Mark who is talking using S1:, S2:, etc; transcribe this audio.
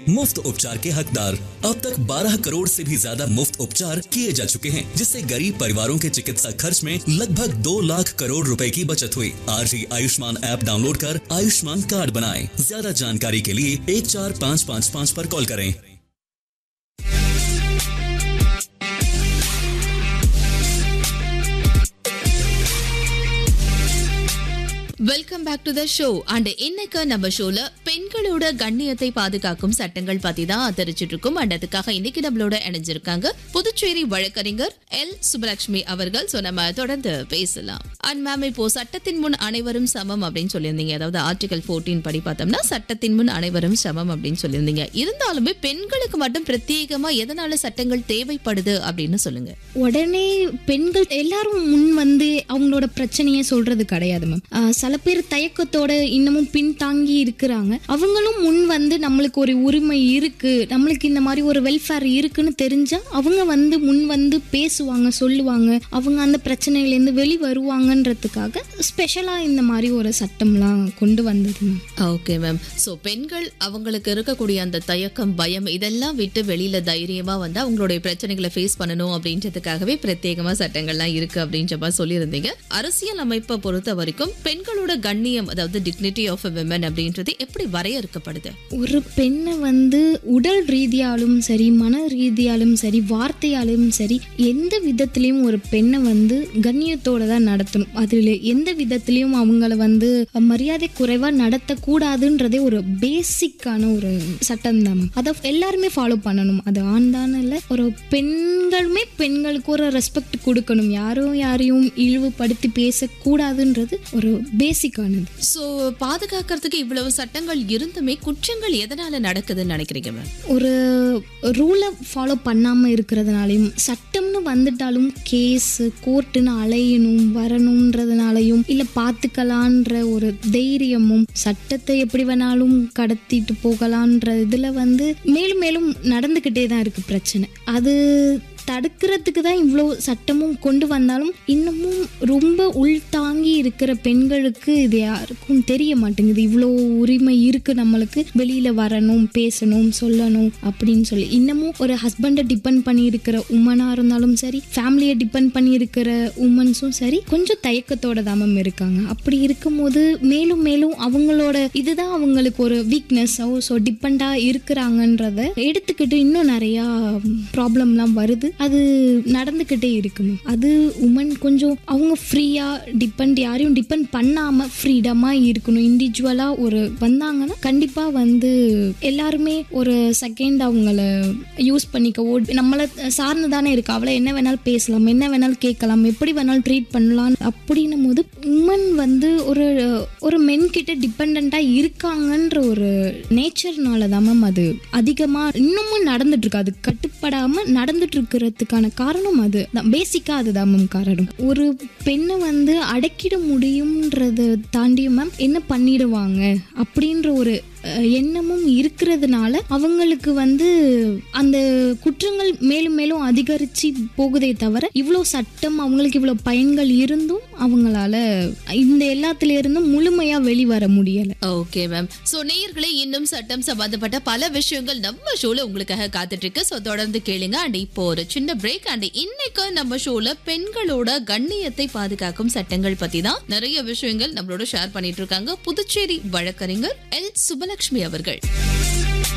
S1: मुफ्त उपचार के हकदार अब तक 12 करोड़ से भी ज्यादा मुफ्त उपचार किए जा चुके हैं जिससे गरीब परिवारों के चिकित्सा खर्च में लगभग दो लाख करोड़ रुपए की बचत हुई आज ही आयुष्मान ऐप डाउनलोड कर आयुष्मान कार्ड बनाएं ज्यादा जानकारी के लिए एक चार पाँच पाँच पाँच पर कॉल करें
S2: welcome back to the show and இன்னைக்கு நம்ம ஷோல பெண்களோட கண்ணியத்தை பாதுகாக்கும் சட்டங்கள் பத்தி தான் தெரிஞ்சிட்டு இருக்கோம் அண்ட் அதுக்காக இன்னைக்கு நம்மளோட இணைஞ்சிருக்காங்க புதுச்சேரி வழக்கறிஞர் எல் சுபலட்சுமி அவர்கள் சோ நம்ம தொடர்ந்து பேசலாம் அண்ட் மேம் இப்போ சட்டத்தின் முன் அனைவரும் சமம் அப்படின்னு சொல்லியிருந்தீங்க அதாவது ஆர்டிகல் 14 படி பார்த்தோம்னா சட்டத்தின் முன் அனைவரும் சமம் அப்படின்னு சொல்லியிருந்தீங்க இருந்தாலுமே பெண்களுக்கு மட்டும் பிரத்யேகமா எதனால சட்டங்கள் தேவைப்படுது அப்படின்னு சொல்லுங்க
S3: உடனே பெண்கள் எல்லாரும் முன் வந்து அவங்களோட பிரச்சனையை சொல்றது கிடையாது மேம் சில பேர் தயக்கத்தோட இன்னமும் பின்தாங்கி இருக்கிறாங்க அவங்களும் முன் வந்து நம்மளுக்கு ஒரு உரிமை இருக்கு நம்மளுக்கு இந்த மாதிரி ஒரு வெல்ஃபேர் இருக்குன்னு தெரிஞ்சா அவங்க வந்து முன் வந்து பேசுவாங்க சொல்லுவாங்க அவங்க அந்த பிரச்சனையிலேருந்து வெளி வருவாங்கன்றதுக்காக ஸ்பெஷலா இந்த மாதிரி ஒரு சட்டம்லாம் கொண்டு வந்தது மேம்
S2: ஓகே மேம் ஸோ பெண்கள் அவங்களுக்கு இருக்கக்கூடிய அந்த தயக்கம் பயம் இதெல்லாம் விட்டு வெளியில தைரியமா வந்து அவங்களுடைய பிரச்சனைகளை ஃபேஸ் பண்ணணும் அப்படின்றதுக்காகவே பிரத்யேகமா சட்டங்கள்லாம் இருக்கு அப்படின்ற மாதிரி சொல்லியிருந்தீங்க அரசியல் அமைப்பை பொறுத்த வரைக்கும் பெண்களோட கண்ணியம் அதாவது டிக்னிட்டி ஆஃப் அ விமன் அப்படின்றது எப்படி வரையறுக்கப்படுது
S3: ஒரு பெண்ணை வந்து உடல் ரீதியாலும் சரி மன ரீதியாலும் சரி வார்த்தையாலும் சரி எந்த விதத்திலையும் ஒரு பெண்ணை வந்து கண்ணியத்தோட தான் நடத்தணும் அதில் எந்த விதத்திலையும் அவங்கள வந்து மரியாதை குறைவா நடத்தக்கூடாதுன்றதே ஒரு பேசிக்கான ஒரு சட்டம் தான் அதை எல்லாருமே ஃபாலோ பண்ணணும் அது ஆண் தானே இல்லை ஒரு பெண்களுமே பெண்களுக்கு ஒரு ரெஸ்பெக்ட் கொடுக்கணும் யாரும் யாரையும் இழிவுபடுத்தி பேசக்கூடாதுன்றது ஒரு பேசிக்கானது
S2: ஸோ பாதுகாக்கிறதுக்கு இவ்வளவு சட்டங்கள் இருந்துமே குற்றங்கள் எதனால நடக்குதுன்னு நினைக்கிறீங்க மேம்
S3: ஒரு ரூலை ஃபாலோ பண்ணாமல் இருக்கிறதுனாலையும் சட்டம்னு வந்துட்டாலும் கேஸ் கோர்ட்டுன்னு அலையணும் வரணுன்றதுனாலையும் இல்லை பார்த்துக்கலான்ற ஒரு தைரியமும் சட்டத்தை எப்படி வேணாலும் கடத்திட்டு போகலான்ற இதில் வந்து மேலும் மேலும் நடந்துக்கிட்டே தான் இருக்குது பிரச்சனை அது தடுக்கிறதுக்கு தான் இவ்வளோ சட்டமும் கொண்டு வந்தாலும் இன்னமும் ரொம்ப உள்தாங்கி இருக்கிற பெண்களுக்கு இது யாருக்கும் தெரிய மாட்டேங்குது இவ்வளோ உரிமை இருக்கு நம்மளுக்கு வெளியில வரணும் பேசணும் சொல்லணும் அப்படின்னு சொல்லி இன்னமும் ஒரு ஹஸ்பண்டை டிபெண்ட் பண்ணி இருக்கிற உமனாக இருந்தாலும் சரி ஃபேமிலியை டிபெண்ட் பண்ணி இருக்கிற உமன்ஸும் சரி கொஞ்சம் தயக்கத்தோட தாமம் இருக்காங்க அப்படி இருக்கும்போது மேலும் மேலும் அவங்களோட இதுதான் அவங்களுக்கு ஒரு வீக்னஸ் ஸோ டிபெண்டாக இருக்கிறாங்கன்றத எடுத்துக்கிட்டு இன்னும் நிறையா ப்ராப்ளம்லாம் வருது அது நடந்துக்கிட்டே இருக்குமே அது உமன் கொஞ்சம் அவங்க ஃப்ரீயாக டிபெண்ட் யாரையும் டிபெண்ட் பண்ணாமல் ஃப்ரீடமாக இருக்கணும் இண்டிவிஜுவலாக ஒரு வந்தாங்கன்னா கண்டிப்பாக வந்து எல்லாருமே ஒரு செகண்ட் அவங்கள யூஸ் பண்ணிக்க ஓ நம்மளை சார்ந்து தானே இருக்கு அவளை என்ன வேணாலும் பேசலாம் என்ன வேணாலும் கேட்கலாம் எப்படி வேணாலும் ட்ரீட் பண்ணலாம் அப்படின்னும் போது உமன் வந்து ஒரு ஒரு மென் கிட்ட டிபெண்ட்டாக இருக்காங்கன்ற ஒரு நேச்சர்னால தான் மேம் அது அதிகமாக இன்னமும் நடந்துட்டு இருக்கு அது கட்டுப்படாமல் நடந்துட்டு இருக்கிறதுக்கான காரணம் அது தான் பேசிக்காக அதுதான் மேம் காரணம் ஒரு பெண்ணை வந்து அடக்கிட முடியும்ன்றதை தாண்டியும் மேம் என்ன பண்ணிடுவாங்க அப்படின்ற ஒரு அஹ், எண்ணமும் இருக்கிறதுனால அவங்களுக்கு வந்து அந்த குற்றங்கள் மேலும் மேலும் அதிகரிச்சு போகுதே தவிர இவ்வளோ சட்டம் அவங்களுக்கு இவ்வளோ பயன்கள் இருந்தும் அவங்களால இந்த எல்லாத்துல இருந்தும் முழுமையா வெளிவர முடியல
S2: ஓகே மேம் சோ நேயர்களே இன்னும் சட்டம் சம்பந்தப்பட்ட பல விஷயங்கள் நம்ம ஷோல உங்களுக்காக காத்துட்டு இருக்கு சோ தொடர்ந்து கேளுங்க அண்ட் இப்போ ஒரு சின்ன பிரேக் அண்ட் இன்னைக்கு நம்ம ஷோல பெண்களோட கண்ணியத்தை பாதுகாக்கும் சட்டங்கள் பத்தி தான் நிறைய விஷயங்கள் நம்மளோட ஷேர் பண்ணிட்டு இருக்காங்க புதுச்சேரி வழக்கறிஞர் எல் சுபலட்சுமி அவர்கள்